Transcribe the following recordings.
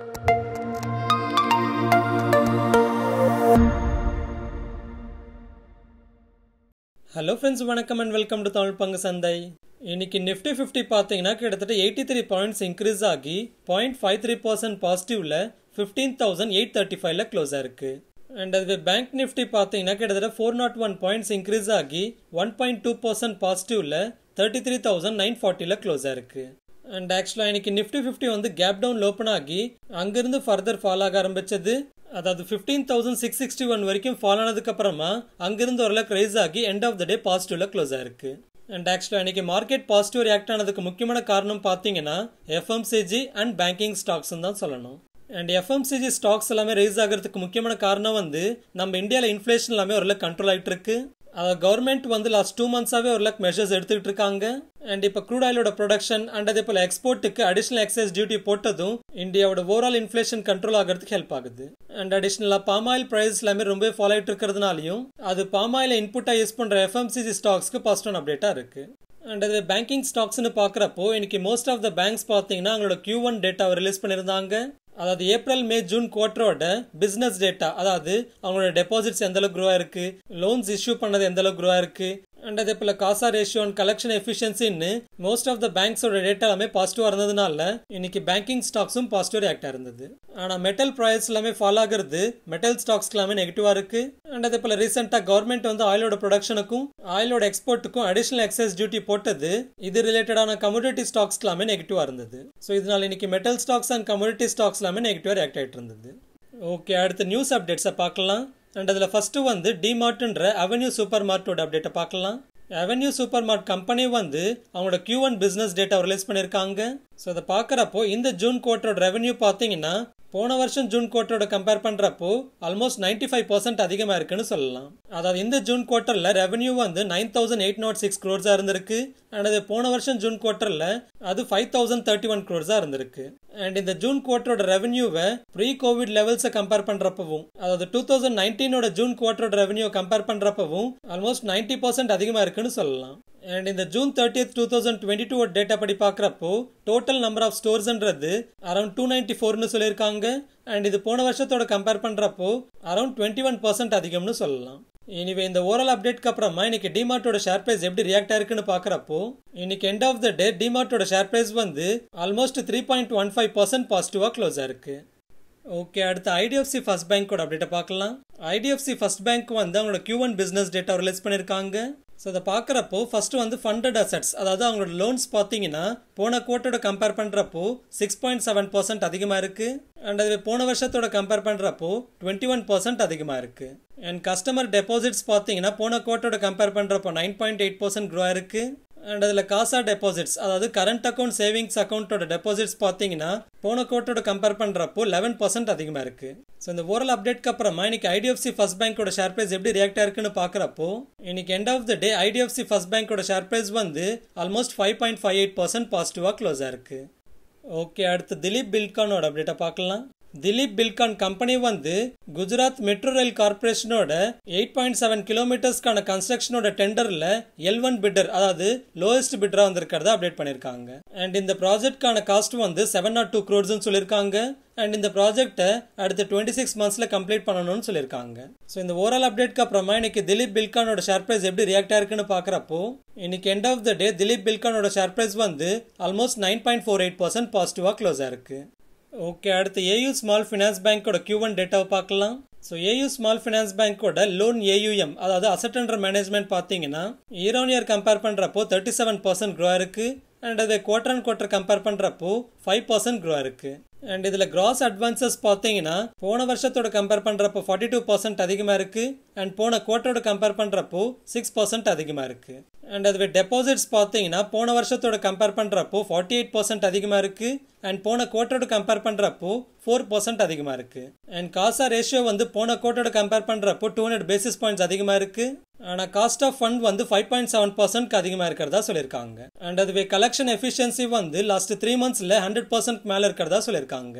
hello friends வணக்கம் and welcome to Tamil பங்கு சந்தை இன்னைக்கு நிஃப்டி ஃபிஃப்டி பார்த்தீங்கன்னா கிட்டத்தட்ட எயிட்டி த்ரீ பாயிண்ட்ஸ் இன்க்ரீஸ் ஆகி பாயிண்ட் ஃபைவ் த்ரீ பர்சன்ட் பாசிட்டிவ்ல ஃபிஃப்டீன் தௌசண்ட் எயிட் தேர்ட்டி ஃபைவ்ல க்ளோஸ் ஆயிருக்கு அண்ட் அதுவே பேங்க் நிஃப்டி பார்த்தீங்கன்னா கிட்டத்தட்ட four naught one points increase ஆகி ஒன் பாயிண்ட் டூ பர்சன்ட் பாசிட்டிவ்ல தேர்ட்டி த்ரீ தௌசண்ட் நைன் ஃபார்ட்டியில் க்ளோஸ் ஆயிருக்கு அண்ட் ஆக்சுவலாக இன்னைக்கு நிஃப்டி ஃபிஃப்டி வந்து கேப் டவுன் ஓப்பன் ஆகி அங்கிருந்து ஃபர்தர் ஃபால் ஆக ஆரம்பிச்சது அதாவது fifteen thousand six sixty one வரைக்கும் ஃபால் ஆனதுக்கு அப்புறமா அங்கிருந்து ஓரளவுக்கு ரைஸ் ஆகி எண்ட் ஆஃப் த டே பாசிட்டிவ்ல க்ளோஸ் ஆயிருக்கு அண்ட் ஆக்சுவலாக இன்னைக்கு மார்க்கெட் பாசிட்டிவ் ரியாக்ட் ஆனதுக்கு முக்கியமான காரணம் பார்த்தீங்கன்னா எஃப்எம்சிஜி அண்ட் பேங்கிங் ஸ்டாக்ஸ் தான் சொல்லணும் அண்ட் எஃப்எம்சிஜி ஸ்டாக்ஸ் எல்லாமே ரைஸ் ஆகிறதுக்கு முக்கியமான காரணம் வந்து நம்ம இந்தியாவில் இன்ஃப்ளேஷன் எல்லாமே ஓரளவுக்கு கண்ட்ரோல் ஆகிட்டு இருக்கு கவர்மெண்ட் வந்து லாஸ்ட் டூ மந்த்ஸாகவே ஓரளவுக்கு மெஷர்ஸ் எடுத்துக்கிட்டு இருக்காங்க அண்ட் இப்போ க்ரூட் ஆயிலோட ப்ரொடக்ஷன் அண்ட் அதே போல் எக்ஸ்போர்ட்டுக்கு அடிஷனல் எக்ஸைஸ் டியூட்டி போட்டதும் இந்தியாவோட ஓவரால் இன்ஃப்ளேஷன் கண்ட்ரோல் ஆகிறதுக்கு ஹெல்ப் ஆகுது அண்ட் அடிஷனலாக பாம் ஆயில் ப்ரைஸ் எல்லாமே ரொம்ப ஃபாலோ ஆகிட்டு இருக்கிறதுனாலையும் அது பாம் ஆயில இன்புட்டாக யூஸ் பண்ணுற எஃப்எம்சிசி ஸ்டாக்ஸ்க்கு பாசிட்டிவ் அப்டேட்டாக இருக்கு அண்ட் அது பேங்கிங் ஸ்டாக்ஸ்னு பார்க்குறப்போ இன்னைக்கு மோஸ்ட் ஆஃப் த பேங்க்ஸ் பார்த்தீங்கன்னா அவங்களோட கியூ ஒன் டேட்டாவை ரிலீஸ் பண்ணியிருந்தாங்க அதாவது ஏப்ரல் மே ஜூன் குவார்டரோட பிசினஸ் டேட்டா அதாவது அவங்களோட டெபாசிட்ஸ் எந்த அளவுக்கு குரோவா இருக்கு லோன்ஸ் இஷ்யூ பண்ணது எந்த அளவுக்கு குரோவா இருக்கு அண்ட் அதே போல காசா ரேஷியோ அண்ட் கலெக்ஷன் எஃபிஷியன்சின்னு மோஸ்ட் ஆஃப் த பேங்க்ஸோட டேட்டா எல்லாமே பாசிட்டிவா இருந்ததுனால இன்னைக்கு பேங்கிங் ஸ்டாக்ஸும் பாசிட்டிவ் ரியாக்டா இருந்தது ஆனா மெட்டல் ப்ரைஸ் எல்லாமே ஃபாலோ ஆகுறது மெட்டல் ஸ்டாக்ஸ் எல்லாமே நெகட்டிவா இருக்கு அண்ட் அதே போல ரீசெண்டா கவர்மெண்ட் வந்து ஆயிலோட ப்ரொடக்ஷனுக்கும் ஆயிலோட எக்ஸ்போர்ட்டுக்கும் அடிஷனல் எக்ஸைஸ் டியூட்டி போட்டது இது ரிலேட்டடான கமோடிட்டி ஸ்டாக்ஸ் எல்லாமே நெகட்டிவா இருந்தது ஸோ இதனால இன்னைக்கு metal stocks and commodity stocks எல்லாமே நெகட்டிவா ரியாக்ட் ஆயிட்டு இருந்தது ஓகே அடுத்து நியூஸ் அப்டேட்ஸை பார்க்கலாம் அண்ட் அதில் ஃபர்ஸ்ட் வந்து டிமார்ட்ன்ற அவென்யூ சூப்பர் மார்ட்டோட அப்டேட்டை பார்க்கலாம் அவென்யூ சூப்பர் மார்ட் கம்பெனி வந்து அவங்களோட Q one business data release பண்ணியிருக்காங்க ஸோ அதை பார்க்குறப்போ இந்த ஜூன் குவார்ட்டரோட ரெவன்யூ பார்த்தீங்கன்னா போன வருஷம் ஜூன் குவார்ட்டரோட கம்பேர் பண்ணுறப்போ ஆல்மோஸ்ட் நைன்டி ஃபைவ் பர்சன்ட் அதிகமாக இருக்குன்னு சொல்லலாம் அதாவது இந்த ஜூன் குவார்ட்டரில் ரெவன்யூ வந்து nine thousand eight naught six க்ரோர்ஸாக இருந்திருக்கு அண்ட் அது போன வருஷம் ஜூன் குவார்ட்டரில் அது ஃபைவ் தௌசண்ட் தேர்ட்டி ஒன் க்ரோர்ஸாக இருந்திருக்கு அண்ட் இந்த ஜூன் குவார்ட்டரோட ரெவன்யூவை ப்ரீ கோவிட் லெவல்ஸை கம்பேர் பண்ணுறப்பவும் அதாவது டூ தௌசண்ட் நைன்டீனோட ஜூன் குவார்ட்டரோட ரெவன்யூ கம்பேர் பண்ணுறப்பவும் ஆல்மோஸ்ட் நைன்டி பர்சன்ட் அதிகமாக இருக்குன்னு சொல்லலாம் அண்ட் இந்த June thirtieth two thousand twenty two data படி பார்க்குறப்போ டோட்டல் நம்பர் ஆஃப் ஸ்டோர்ஸ்ன்றது அரௌண்ட் டூ நைன்டி ஃபோர்னு சொல்லியிருக்காங்க அண்ட் இது போன வருஷத்தோட கம்பேர் பண்ணுறப்போ அரௌண்ட் டுவெண்ட்டி ஒன் பர்சன்ட் அதிகம்னு சொல்லலாம் இனிவே இந்த ஓரல் அப்டேட்க்கு அப்புறமா இன்னைக்கு டிமார்ட்டோட ஷேர் பிரைஸ் எப்படி ரியாக்ட் ஆயிருக்குன்னு பாக்குறப்போ இன்னைக்கு எண்ட் ஆஃப் த டே டிமார்ட்டோட ஷேர் பிரைஸ் வந்து almost three point one five percent பாசிட்டிவா க்ளோஸ் ஆயிருக்கு ஓகே அடுத்து ஐடிஎஃப்சி ஃபர்ஸ்ட் பேங்கோட அப்டேட்டை பார்க்கலாம் ஐடிஎஃப்சி ஃபர்ஸ்ட் பேங்க் வந்து அவங்களோட Q one business data release பண்ணியிருக்காங்க ஸோ அதை பார்க்குறப்போ ஃபர்ஸ்ட் வந்து ஃபண்டட் அசட்ஸ் அதாவது அவங்களோட லோன்ஸ் பார்த்தீங்கன்னா போன குவார்ட்டரோட கம்பேர் பண்ணுறப்போ சிக்ஸ் பாயிண்ட் செவன் பர்சன்ட் அதிகமாக இருக்குது அண்ட் அதுவே போன வருஷத்தோட கம்பேர் பண்ணுறப்போ டுவெண்ட்டி ஒன் பர்சன்ட் அதிகமாக இருக்குது அண்ட் கஸ்டமர் டெபாசிட்ஸ் பார்த்தீங்கன்னா போன குவார்ட்டரோட கம்பேர் பண்ணுறப்போ nine point eight percent grow இருக்குது அண்ட் அதில் காசா டெபாசிட்ஸ் அதாவது கரண்ட் அக்கௌண்ட் சேவிங்ஸ் அக்கௌண்ட்டோட டெபாசிட்ஸ் பார்த்தீங்கன்னா போன கோட்டோட கம்பேர் பண்ணுறப்போ லெவன் பர்சன்ட் அதிகமாக இருக்குது ஸோ இந்த ஓரல் அப்டேட்க்கு அப்புறமா இன்னைக்கு ஐடிஎஃப்சி ஃபர்ஸ்ட் பேங்கோட ஷேர் பிரைஸ் எப்படி ரியாக்ட் ஆயிருக்குன்னு பார்க்குறப்போ இன்னைக்கு end of the day IDFC first பேங்கோட ஷேர் பிரைஸ் வந்து almost five point five eight percent பாசிட்டிவாக க்ளோஸ் ஆயிருக்கு ஓகே அடுத்து திலீப் பில்கானோட அப்டேட்டை பார்க்கலாம் திலீப் பில்கான் கம்பெனி வந்து குஜராத் மெட்ரோ ரயில் கார்பரேஷனோட எயிட் பாயிண்ட் செவன் கிலோமீட்டர்ஸ்க்கான கன்ஸ்ட்ரக்ஷனோட டெண்டர்ல எல் ஒன் பிட்டர் அதாவது லோயஸ்ட் பிட்டரா வந்திருக்கிறத அப்டேட் பண்ணிருக்காங்க அண்ட் இந்த ப்ராஜெக்ட்கான காஸ்ட் வந்து செவன் நாட் டூ க்ரோர்ஸ்னு சொல்லியிருக்காங்க அண்ட் இந்த ப்ராஜெக்ட்டை அடுத்த டுவெண்ட்டி சிக்ஸ் மந்த்ஸில் கம்ப்ளீட் பண்ணணும்னு சொல்லியிருக்காங்க ஸோ இந்த ஓவரால் அப்டேட்க்கு அப்புறமா இன்னைக்கு திலீப் பில்கானோட ஷேர் பிரைஸ் எப்படி ரியாக்ட் ஆயிருக்குன்னு பார்க்குறப்போ இன்னைக்கு end of the day Dilip பில்கானோட ஷேர் பிரைஸ் வந்து almost nine point four eight percent பாசிட்டிவாக க்ளோஸ் ஆயிருக்கு ஓகே அடுத்து ஏயு ஸ்மால் ஃபினான்ஸ் பேங்கோட கியூ ஒன் டேட்டாவை பார்க்கலாம் ஸோ ஏயு ஸ்மால் ஃபினான்ஸ் பேங்கோட லோன் ஏயுஎம் அதாவது அசட் அண்டர் மேனேஜ்மெண்ட் பார்த்தீங்கன்னா இயர் ஆன் இயர் கம்பேர் பண்ணுறப்போ தேர்ட்டி செவன் பர்சன்ட் க்ரோ இருக்கு அண்ட் அதை குவார்டர் அண்ட் குவார்டர் கம்பேர் பண்ணுறப்போ ஃபைவ் பர்சன்ட் க்ரோ இருக்கு அண்ட் இதில் கிராஸ் அட்வான்சஸ் பார்த்தீங்கன்னா போன வருஷத்தோட கம்பேர் பண்ணுறப்போ ஃபார்ட்டி டூ பர்சன்ட் அதிகமாக இருக்கு அண்ட் போன குவார்ட்டரோட கம்பேர் பண்ணுறப்போ சிக்ஸ் பர்சன்ட் அதிகமாக இருக்கு அண்ட் அதுவே டெபாசிட்ஸ் பார்த்தீங்கன்னா போன வருஷத்தோட கம்பேர் பண்ணுறப்போ ஃபார்ட்டி எயிட் பர்சன்ட் அதிகமாக இருக்கு அண்ட் போன குவார்ட்டரோட கம்பேர் பண்ணுறப்போ ஃபோர் பர்சன்ட் அதிகமாக இருக்கு அண்ட் காசா ரேஷியோ வந்து போன குவார்ட்டரோட கம்பேர் பண்ணுறப்போ டூ ஹண்ட்ரட் பேசிஸ் பாயிண்ட்ஸ் அதிகமாக இருக்கு ஆனால் காஸ்ட் ஆஃப் ஃபண்ட் வந்து ஃபைவ் பாயிண்ட் செவன் பர்சன்ட் அதிகமாக இருக்கிறதா சொல்லியிருக்காங்க அண்ட் அதுவே கலெக்ஷன் எஃபிஷியன்சி வந்து லாஸ்ட் த்ரீ மந்த்ஸில் ஹண்ட்ரட் பர்சன்ட் மேலே இருக்கிறதா சொல்லியிருக்காங்க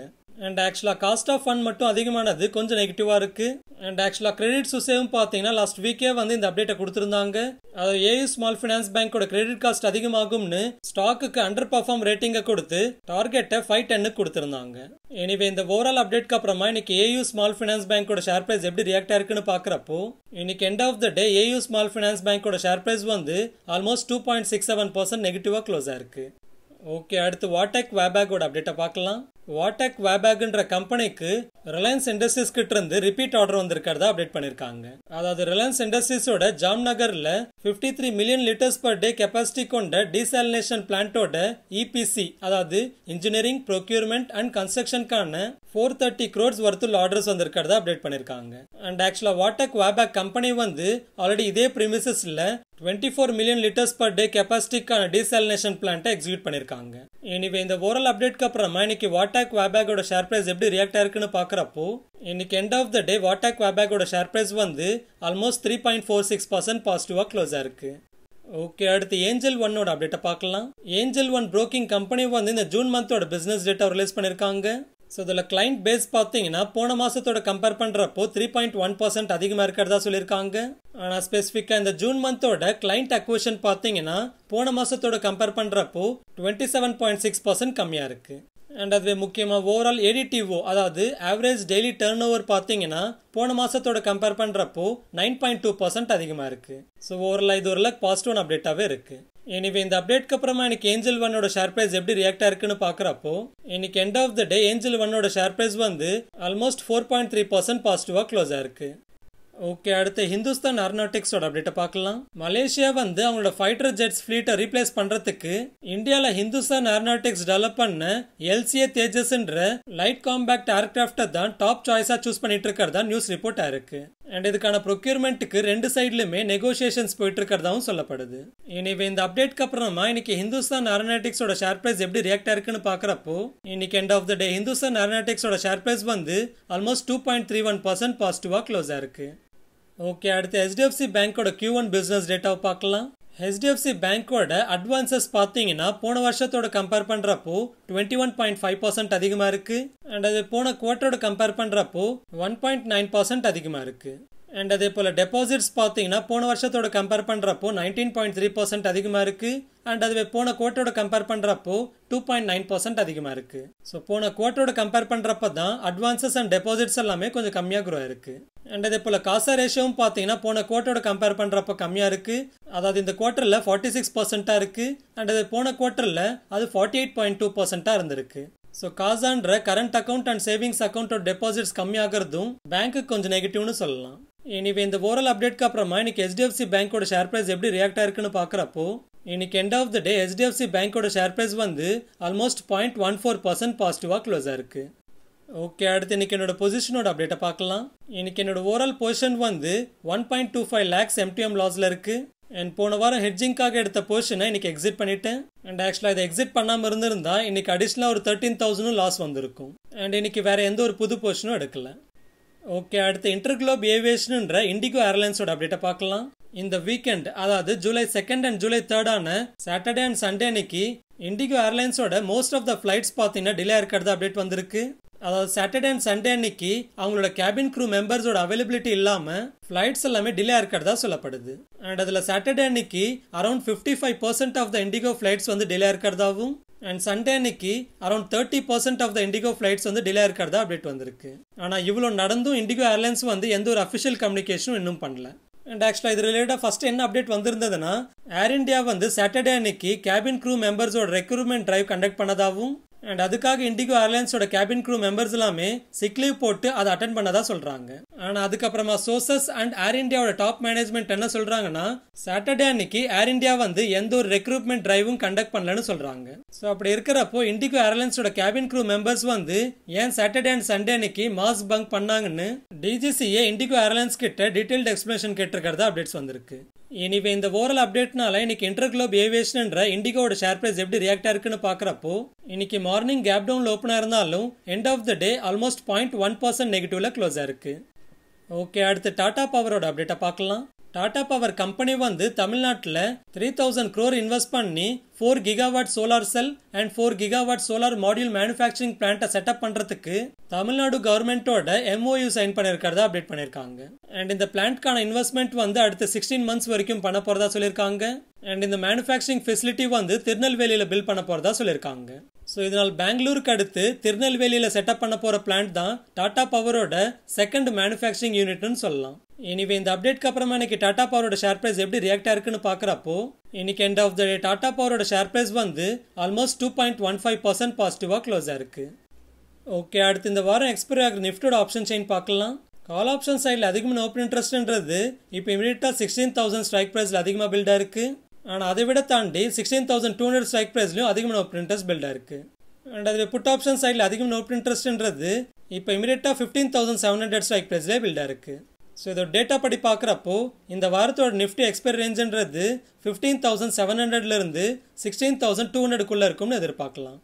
அண்ட் ஆக்சுவலாக காஸ்ட் ஆஃப் ஃபண்ட் மட்டும் அதிகமானது கொஞ்சம் நெகட்டிவாக இருக்கு அண்ட் ஆக்சுவலாக கிரெடிட் சுசேவும் பார்த்தீங்கன்னா லாஸ்ட் வீக்கே வந்து இந்த அப்டேட்டை கொடுத்துருந்தாங்க அது ஏயு ஸ்மால் ஃபினான்ஸ் பேங்கோட கிரெடிட் காஸ்ட் அதிகமாகும்னு ஸ்டாக்குக்கு அண்டர் பர்ஃபார்ம் ரேட்டிங்கை கொடுத்து டார்கெட்டை ஃபைவ் டென்னுக்கு கொடுத்துருந்தாங்க எனிவே இந்த ஓவரால் அப்டேட்க்கு அப்புறமா இன்னைக்கு ஏயு ஸ்மால் ஃபினான்ஸ் பேங்கோட ஷேர் பிரைஸ் எப்படி ரியாக்ட் ஆயிருக்குன்னு பார்க்குறப்போ இன்னைக்கு end of the day AU small finance பேங்கோட ஷேர் பிரைஸ் வந்து almost two point six seven percent நெகட்டிவாக க்ளோஸ் ஆயிருக்கு ஓகே அடுத்து வாடெக் வேபேக்கோட அப்டேட்டை பார்க்கலாம் வாடெக் வேபேக்ன்ற கம்பெனிக்கு ரிலையன்ஸ் இண்டஸ்ட்ரீஸ் கிட்ட இருந்து ரிப்பீட் ஆர்டர் வந்திருக்கிறதா அப்டேட் பண்ணிருக்காங்க அதாவது ரிலையன்ஸ் இண்டஸ்ட்ரீஸோட ஜாம்நகர்ல fifty three million litres per day capacity கொண்ட டீசாலினேஷன் பிளான்ட்டோட இபிசி அதாவது இன்ஜினியரிங் ப்ரொக்யூர்மெண்ட் அண்ட் கன்ஸ்ட்ரக்ஷனுக்கான ஃபோர் தேர்ட்டி க்ரோர்ஸ் ஒர்த்துள்ள ஆர்டர்ஸ் வந்திருக்கிறதா அப்டேட் பண்ணிருக்காங்க அண்ட் ஆக்சுவலா வாடெக் வேபேக் கம்பெனி வந்து ஆல்ரெடி இதே ப்ரிமிசஸ்ல twenty four million litres per day கெப்பாசிட்டிக்கான டீசாலினேஷன் பிளான்ட்டை எக்ஸிக்யூட் பண்ணிருக்காங்க எனிவே இந்த ஓரல் அப்டேட்க்கு அப்புறமா இன்னைக்கு வாட்டாக் வேபேக்கோட ஷேர் பிரைஸ் எப்படி ரியாக்ட் ஆயிருக்குன்னு பாக்குறப்போ இன்னைக்கு எண்ட் ஆஃப் த டே வாட்டாக் வேபேக்கோட ஷேர் பிரைஸ் வந்து almost three point four six percent பாசிட்டிவா க்ளோஸ் ஆயிருக்கு ஓகே அடுத்து ஏஞ்சல் ஒன்னோட அப்டேட்டை பார்க்கலாம் ஏஞ்சல் ஒன் புரோக்கிங் கம்பெனி வந்து இந்த ஜூன் மந்தோட பிசினஸ் டேட்டா ரிலீஸ் பண்ணிருக்காங்க ஸோ இதில் கிளைண்ட் பேஸ் பார்த்தீங்கன்னா போன மாசத்தோட கம்பேர் பண்ணுறப்போ த்ரீ பாயிண்ட் ஒன் பர்சன்ட் அதிகமாக இருக்கிறதா சொல்லியிருக்காங்க ஆனால் ஸ்பெசிஃபிக்காக இந்த ஜூன் மந்தோட கிளைண்ட் அக்விஷன் பார்த்தீங்கன்னா போன மாசத்தோட கம்பேர் பண்ணுறப்போ twenty seven point six percent கம்மியாக இருக்கு அண்ட் அதுவே முக்கியமாக ஓவரால் ஏடிடிஓ அதாவது ஆவரேஜ் டெய்லி டேர்ன் ஓவர் பார்த்தீங்கன்னா போன மாசத்தோட கம்பேர் பண்ணுறப்போ நைன் பாயிண்ட் டூ பர்சன்ட் அதிகமாக இருக்கு ஸோ ஓவரால் இது ஒரு லக் பாசிட்டிவ் அப்டேட்டாகவே இருக்கு எனிவே இந்த அப்டேட்க்கு அப்புறமா எனக்கு ஏஞ்சல் ஒன்னோட ஷேர் பிரைஸ் எப்படி ரியாக்ட் ஆயிருக்குன்னு பாக்குறப்போ இன்னைக்கு end of the day Angel ஒன்னோட ஷேர் பிரைஸ் வந்து almost four point three percent பாசிட்டிவா க்ளோஸ் ஆயிருக்கு ஓகே அடுத்து ஹிந்துஸ்தான் ஏரோநாட்டிக்ஸோட அப்டேட்டை பார்க்கலாம் மலேசியா வந்து அவங்களோட ஃபைட்டர் ஜெட்ஸ் ஃபிளீட்டை ரீப்ளேஸ் பண்றதுக்கு இந்தியாவில் ஹிந்துஸ்தான் ஏரோநாட்டிக்ஸ் டெவலப் பண்ண எல்சிஏ தேஜஸ்ன்ற லைட் காம்பேக்ட் ஏர்கிராஃப்டை தான் டாப் சாய்ஸா சூஸ் பண்ணிட்டு இருக்கிறதா நியூஸ் ரிப்போர்ட் ஆயிருக்கு அண்ட் இதுக்கான ப்ரொக்யூர்மெண்ட்டுக்கு ரெண்டு சைட்லுமே நெகோசியேஷன்ஸ் போயிட்டு இருக்கிறதாவும் சொல்லப்படுது எனவே இந்த அப்டேட்க்கு அப்புறமா இன்னைக்கு ஹிந்துஸ்தான் ஏரோநாட்டிக்ஸோட ஷேர் பிரைஸ் எப்படி ரியாக்ட் ஆயிருக்குன்னு பாக்குறப்போ இன்னைக்கு end of the day Hindustan ஏரோநாட்டிக்ஸோட ஷேர் பிரைஸ் வந்து almost two point three one percent பாசிட்டிவா க்ளோஸ் ஆயிருக்கு ஓகே அடுத்து ஹெச்டிஎஃப்சி பேங்கோட கியூ ஒன் பிசினஸ் டேட்டாவை பார்க்கலாம் ஹெச்டிஎஃப்சி பேங்கோட அட்வான்சஸ் பார்த்தீங்கன்னா போன வருஷத்தோட கம்பேர் பண்ணுறப்போ twenty one point five percent அதிகமாக இருக்கு அண்ட் அது போன குவார்ட்டரோட கம்பேர் பண்ணுறப்போ ஒன் பாயிண்ட் நைன் பர்சன்ட் அதிகமாக இருக்கு அண்ட் அதே போல் டெபாசிட்ஸ் பார்த்தீங்கன்னா போன வருஷத்தோட கம்பேர் பண்ணுறப்போ நைன்டீன் பாயிண்ட் த்ரீ பர்சன்ட் அதிகமாக இருக்கு அண்ட் அதுவே போன குவார்ட்டரோட கம்பேர் பண்ணுறப்போ டூ பாயிண்ட் நைன் பர்சன்ட் அதிகமாக இருக்கு ஸோ போன குவார்ட்டரோட கம்பேர் பண்ணுறப்ப தான் அட்வான்சஸ் அண்ட் டெபாசிட்ஸ் எல்லாமே கொஞ்சம் கம்மியாக க்ரோ இருக்கு அண்ட் அதே போல் காசா ரேஷியோவும் பார்த்தீங்கன்னா போன குவார்ட்டரோட கம்பேர் பண்ணுறப்ப கம்மியாக இருக்கு அதாவது இந்த குவார்ட்டரில் ஃபார்ட்டி சிக்ஸ் பர்சென்ட்டாக இருக்கு அண்ட் அது போன குவார்ட்டரில் அது ஃபார்ட்டி எயிட் பாயிண்ட் டூ பர்சென்ட்டாக இருந்திருக்கு ஸோ காசான்ற கரண்ட் அக்கௌண்ட் அண்ட் சேவிங்ஸ் அக்கௌண்ட்டோட டெபாசிட்ஸ் கம்மியாகிறதும் பேங்க்கு கொஞ்சம் நெகட்டிவ்னு சொல்லலாம் இனிவே இந்த ஓரல் அப்டேட்க்கு அப்புறமா இன்னைக்கு ஹெச்டிஎஃப்சி பேங்கோட ஷேர் பிரைஸ் எப்படி ரியாக்ட் ஆயிருக்குன்னு பார்க்குறப்போ இன்னைக்கு end of the day HDFC பேங்கோட ஷேர் பிரைஸ் வந்து almost point one four percent பாசிட்டிவாக க்ளோஸ் ஆயிருக்கு ஓகே அடுத்து இன்னைக்கு என்னோட பொசிஷனோட அப்டேட்டை பார்க்கலாம் இன்னைக்கு என்னோட ஓவரால் பொசிஷன் வந்து one point two five lakhs MTM லாஸ்ல இருக்கு அண்ட் போன வாரம் ஹெட்ஜிங்காக எடுத்த பொசிஷனை இன்னைக்கு எக்ஸிட் பண்ணிட்டேன் அண்ட் ஆக்சுவலாக இதை எக்ஸிட் பண்ணாமல் இருந்திருந்தா இன்னைக்கு அடிஷ்னலாக ஒரு தேர்ட்டீன் தௌசண்டும் லாஸ் வந்திருக்கும் அண்ட் இன்னைக்கு வேற எந்த ஒரு புது பொசிஷனும் எடுக்கல ஓகே அடுத்து இன்டர்குளோப் ஏவியேஷன்ன்ற இண்டிகோ ஏர்லைன்ஸோட அப்டேட்டை பார்க்கலாம் இந்த வீக்கெண்ட் அதாவது ஜூலை செகண்ட் அண்ட் ஜூலை தேர்டான சாட்டர்டே அண்ட் சண்டே அன்னைக்கு இண்டிகோ ஏர்லைன்ஸோட மோஸ்ட் ஆஃப் த ஃபிளைட்ஸ் பார்த்தீங்கன்னா டிலே இருக்கிறது அப்டேட் வந்திருக்கு அதாவது சாட்டர்டே அண்ட் சண்டே அன்னைக்கு அவங்களோட கேபின் க்ரூ மெம்பர்ஸோட அவைலபிலிட்டி இல்லாம ஃபிளைட்ஸ் எல்லாமே டிலே இருக்கிறதா சொல்லப்படுது அண்ட் அதுல சாட்டர்டே அன்னைக்கு around fifty five percent of the IndiGo flights வந்து டிலே இருக்கிறதாவும் அண்ட் சண்டே அன்னைக்கு around thirty percent of the IndiGo flights வந்து டிலே இருக்கிறதா அப்டேட் வந்திருக்கு ஆனால் இவ்வளோ நடந்தும் இண்டிகோ ஏர்லைன்ஸ் வந்து எந்த ஒரு அஃபிஷியல் கம்யூனிகேஷனும் இன்னும் பண்ணல அண்ட் ஆக்சுவலாக இது ரிலேட்டடாக ஃபர்ஸ்ட் என்ன அப்டேட் வந்திருந்ததுன்னா ஏர் இந்தியா வந்து சாட்டர்டே அன்னைக்கு கேபின் க்ரூ மெம்பர்ஸோட ரெக்ரூட்மெண்ட் டிரைவ் கண்டக்ட் பண்ணதாகவும் அண்ட் அதுக்காக இண்டிகோ ஏர்லைன்ஸோட கேபின் க்ரூ மெம்பர்ஸ் எல்லாமே சிக் லீவ் போட்டு அதை அட்டன் பண்ணதா சொல்றாங்க ஆனா அதுக்கப்புறமா சோர்சஸ் அண்ட் ஏர் இந்தியாவோட டாப் மேனேஜ்மெண்ட் என்ன சொல்றாங்கன்னா சாட்டர்டே அன்னைக்கு ஏர் இந்தியா வந்து எந்த ஒரு ரெக்ரூட்மெண்ட் டிரைவும் கண்டக்ட் பண்ணலன்னு சொல்றாங்க ஸோ அப்படி இருக்கிறப்போ இண்டிகோ ஏர்லைன்ஸோட கேபின் க்ரூ மெம்பர்ஸ் வந்து ஏன் சாட்டர்டே அண்ட் சண்டே அன்னைக்கு மாஸ் பங்க் பண்ணாங்கன்னு டிஜிசிஏ இண்டிகோ ஏர்லைன்ஸ் கிட்ட டீடைல்டு எக்ஸ்பிளேஷன் கேட்டிருக்கிறதா அப்டேட்ஸ் வந்திருக்கு எனிவே இந்த ஓரல் அப்டேட்னால இன்னைக்கு இன்டர்குளோப் ஏவியேஷன்ன்ற இண்டிகோட ஷேர் பிரைஸ் எப்படி ரியாக்ட் ஆயிருக்குன்னு பாக்குறப்போ இன்னைக்கு மார்னிங் கேப் டவுன்ல ஓப்பன் இருந்தாலும் end of the day almost point one percent நெகட்டிவ்ல க்ளோஸ் ஆயிருக்கு ஓகே அடுத்து டாடா பவரோட அப்டேட்டை பார்க்கலாம் டாடா பவர் கம்பெனி வந்து தமிழ்நாட்டில் த்ரீ தௌசண்ட் க்ரோர் இன்வெஸ்ட் பண்ணி four gigawatt solar cell and four gigawatt solar module manufacturing பிளான்ட்டை செட்டப் பண்ணுறதுக்கு தமிழ்நாடு கவர்மெண்ட்டோட எம்ஓயு சைன் பண்ணியிருக்கிறதா அப்டேட் பண்ணியிருக்காங்க அண்ட் இந்த பிளான்ட்கான இன்வெஸ்ட்மெண்ட் வந்து அடுத்த சிக்ஸ்டீன் மந்த்ஸ் வரைக்கும் பண்ண போகிறதா சொல்லியிருக்காங்க அண்ட் இந்த மேனுஃபேக்சரிங் ஃபெசிலிட்டி வந்து திருநெல்வேலியில் பில் பண்ண போகிறதா சொல்லியிருக்காங்க ஸோ இதனால் பெங்களூருக்கு அடுத்து திருநெல்வேலியில் செட்டப் பண்ண போகிற பிளான்ட் தான் டாடா பவரோட செகண்ட் மேனுஃபேக்சரிங் யூனிட்னு சொல்லலாம் எனிவே இந்த அப்டேட்க்கு அப்புறமா இன்னைக்கு டாடா பவரோட ஷேர் பிரைஸ் எப்படி ரியாக்ட் ஆயிருக்குன்னு பார்க்குறப்போ இன்னைக்கு end of the day Tata பவரோட ஷேர் பிரைஸ் வந்து almost two point one five percent பாசிட்டிவாக க்ளோஸ் ஆயிருக்கு ஓகே அடுத்து இந்த வாரம் எக்ஸ்பைரி ஆகிற நிஃப்டோட ஆப்ஷன் செயின் பார்க்கலாம் கால் ஆப்ஷன் சைடில் அதிகமாக ஓப்பன் இன்ட்ரெஸ்ட்ன்றது இப்போ இமீடியட்டாக சிக்ஸ்டீன் தௌசண்ட் ஸ்ட்ரைக் ப்ரைஸில் அதிகமாக பில்டாக இருக்கு ஆனால் அதை விட தாண்டி sixteen thousand two hundred strike ப்ரைஸ்லையும் அதிகமான ஓப்பன் இன்ட்ரெஸ்ட் பில்டாக இருக்கு அண்ட் அதில் புட் ஆப்ஷன் சைடில் அதிகமாக ஓப்பன் இன்ட்ரெஸ்ட்ன்றது இப்போ இமீடியட்டாக fifteen thousand seven hundred strike ப்ரைஸ்லேயே பில்டாக இருக்கு ஸோ இதோட டேட்டா படி பார்க்குறப்போ இந்த வாரத்தோட நிஃப்டி எக்ஸ்பைரி ரேஞ்சுன்றது ஃபிஃப்டீன் தௌசண்ட் செவன் ஹண்ட்ரட்லேருந்து சிக்ஸ்டீன் தௌசண்ட் டூ ஹண்ட்ரடுக்குள்ளே இருக்கும்னு எதிர்பார்க்கலாம்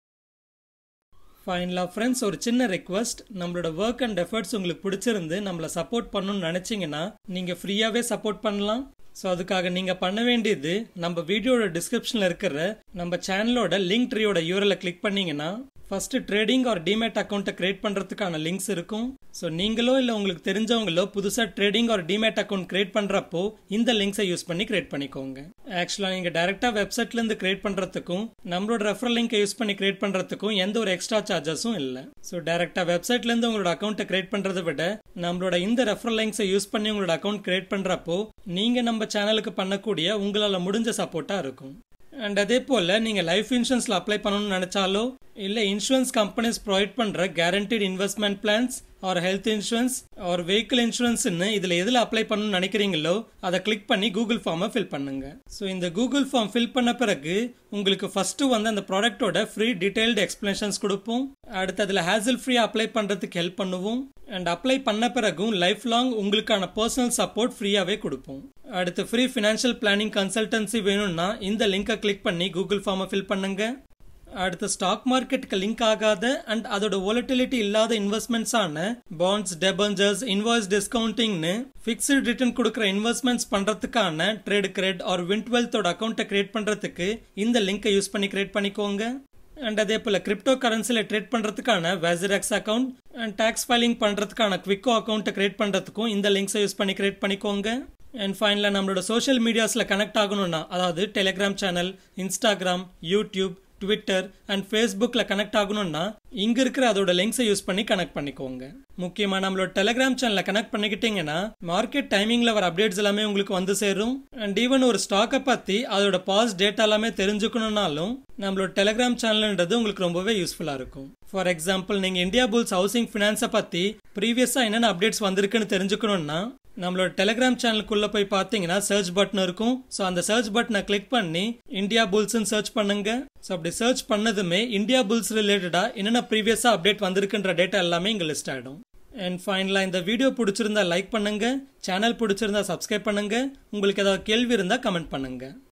ஃபைனலாக ஃப்ரெண்ட்ஸ் ஒரு சின்ன ரெக்வஸ்ட் நம்மளோட ஒர்க் அண்ட் எஃபர்ட்ஸ் உங்களுக்கு பிடிச்சிருந்து நம்மளை சப்போர்ட் பண்ணணும்னு நினச்சிங்கன்னா நீங்கள் ஃப்ரீயாகவே சப்போர்ட் பண்ணலாம் ஸோ அதுக்காக நீங்கள் பண்ண வேண்டியது நம்ம வீடியோட டிஸ்கிரிப்ஷனில் இருக்கிற நம்ம சேனலோட லிங்க் ட்ரீயோட யூரில் கிளிக் பண்ணீங்கன்னா ஃபர்ஸ்ட் ட்ரேடிங் ஒரு டிமேட் அக்கௌண்ட்டை கிரியேட் பண்ணுறதுக்கான லிங்க்ஸ் இருக்கும் ஸோ நீங்களோ இல்லை உங்களுக்கு தெரிஞ்சவங்களோ புதுசாக ட்ரேடிங் ஒரு டிமேட் அக்கௌண்ட் கிரியேட் பண்ணுறப்போ இந்த லிங்க்ஸை யூஸ் பண்ணி கிரியேட் பண்ணிக்கோங்க ஆக்சுவலாக நீங்கள் டேரெக்டாக வெப்சைட்லேருந்து கிரியேட் பண்ணுறதுக்கும் நம்மளோட ரெஃபரல் லிங்கை யூஸ் பண்ணி கிரியேட் பண்ணுறதுக்கும் எந்த ஒரு எக்ஸ்ட்ரா சார்ஜஸும் இல்லை ஸோ டேரெக்டாக வெப்சைட்லேருந்து உங்களோட அக்கௌண்ட்டை கிரியேட் பண்ணுறதை விட நம்மளோட இந்த ரெஃபரல் லிங்க்ஸை யூஸ் பண்ணி உங்களோட அக்கௌண்ட் கிரியேட் பண்ணுறப்போ நீங்கள் நம்ம சேனலுக்கு பண்ணக்கூடிய உங்களால் முடிஞ்ச சப்போர்ட்டாக இருக்கும் அண்ட் அதே போல் நீங்கள் லைஃப் இன்சூரன்ஸில் அப்ளை பண்ணணும்னு நினச்சாலோ இல்லை இன்சூரன்ஸ் கம்பெனிஸ் ப்ரொவைட் பண்ணுற guaranteed investment plans or health insurance or vehicle இன்சூரன்ஸ்னு இதில் எதில் அப்ளை பண்ணணும்னு நினைக்கிறீங்களோ அதை கிளிக் பண்ணி கூகுள் ஃபார்மை ஃபில் பண்ணுங்க ஸோ இந்த கூகுள் ஃபார்ம் ஃபில் பண்ண பிறகு உங்களுக்கு ஃபர்ஸ்ட்டு வந்து அந்த ப்ராடக்ட்டோட ஃப்ரீ டீடைல்டு எக்ஸ்பிளனேஷன்ஸ் கொடுப்போம் அடுத்து அதில் ஹேசல் ஃப்ரீ அப்ளை பண்ணுறதுக்கு ஹெல்ப் பண்ணுவோம் அண்ட் அப்ளை பண்ண பிறகும் லைஃப் லாங் உங்களுக்கான பர்சனல் சப்போர்ட் ஃப்ரீயாகவே கொடுப்போம் அடுத்து ஃப்ரீ ஃபினான்ஷியல் பிளானிங் கன்சல்டன்சி வேணும்னா இந்த லிங்கை கிளிக் பண்ணி கூகுள் ஃபார்மை ஃபில் பண்ணுங்க அடுத்து ஸ்டாக் மார்க்கெட்டுக்கு லிங்க் ஆகாத அண்ட் அதோட volatility இல்லாத இன்வெஸ்ட்மெண்ட்ஸ் ஆன பாண்ட்ஸ் டெபஞ்சர்ஸ் இன்வாய்ஸ் டிஸ்கவுண்டிங்னு ஃபிக்ஸ்டு ரிட்டர்ன் கொடுக்குற இன்வெஸ்ட்மெண்ட்ஸ் பண்றதுக்கான ட்ரேட் கிரெட் ஆர் வின்ட்வெல்த்தோட அக்கௌண்ட்டை கிரியேட் பண்றதுக்கு இந்த லிங்கை யூஸ் பண்ணி கிரியேட் பண்ணிக்கோங்க அண்ட் அதே போல் கிரிப்டோ கரன்சியில் ட்ரேட் பண்ணுறதுக்கான WazirX account and tax filing பண்ணுறதுக்கான குவிக்கோ அக்கௌண்ட்டை கிரியேட் பண்ணுறதுக்கும் இந்த லிங்க்ஸை யூஸ் பண்ணி கிரியேட் பண்ணிக்கோங்க அண்ட் ஃபைனலாக நம்மளோட சோஷியல் மீடியாஸில் கனெக்ட் ஆகணும்னா அதாவது Telegram channel Instagram YouTube Twitter and ஃபேஸ்புக்கில் கனெக்ட் ஆகணும்னா இங்கே இருக்கிற அதோட லிங்க்ஸை யூஸ் பண்ணி கனெக்ட் பண்ணிக்கோங்க முக்கியமாக நம்மளோட டெலிகிராம் சேனலை கனெக்ட் பண்ணிக்கிட்டீங்கன்னா மார்க்கெட் டைமிங்கில் வர அப்டேட்ஸ் எல்லாமே உங்களுக்கு வந்து சேரும் அண்ட் ஈவன் ஒரு ஸ்டாக்கை பற்றி அதோட பாஸ் டேட்டா எல்லாமே தெரிஞ்சுக்கணும்னாலும் நம்மளோட டெலிகிராம் சேனல்ன்றது உங்களுக்கு ரொம்பவே யூஸ்ஃபுல்லாக இருக்கும் ஃபார் எக்ஸாம்பிள் நீங்கள் இந்தியா புல்ஸ் ஹவுசிங் ஃபினான்ஸை பற்றி ப்ரீவியஸாக என்னென்ன அப்டேட்ஸ் வந்திருக்குன்னு தெரிஞ்சுக்கணும்னா நம்மளோட டெலிகிராம் சேனலுக்குள்ள போய் பார்த்தீங்கன்னா சர்ச் பட்டன் இருக்கும் ஸோ அந்த சர்ச் பட்டனை கிளிக் பண்ணி இந்தியா புல்ஸ்ன்னு சர்ச் பண்ணுங்க ஸோ அப்படி சர்ச் பண்ணதுமே இந்தியா புல்ஸ் ரிலேட்டடாக என்னென்ன ப்ரீவியஸாக அப்டேட் வந்திருக்குன்ற டேட்டா எல்லாமே இங்கே லிஸ்ட் ஆகிடும் அண்ட் ஃபைனலாக இந்த வீடியோ பிடிச்சிருந்தா லைக் பண்ணுங்க சேனல் பிடிச்சிருந்தா சப்ஸ்கிரைப் பண்ணுங்க உங்களுக்கு ஏதாவது கேள்வி இருந்தால் கமெண்ட் பண்ணுங்க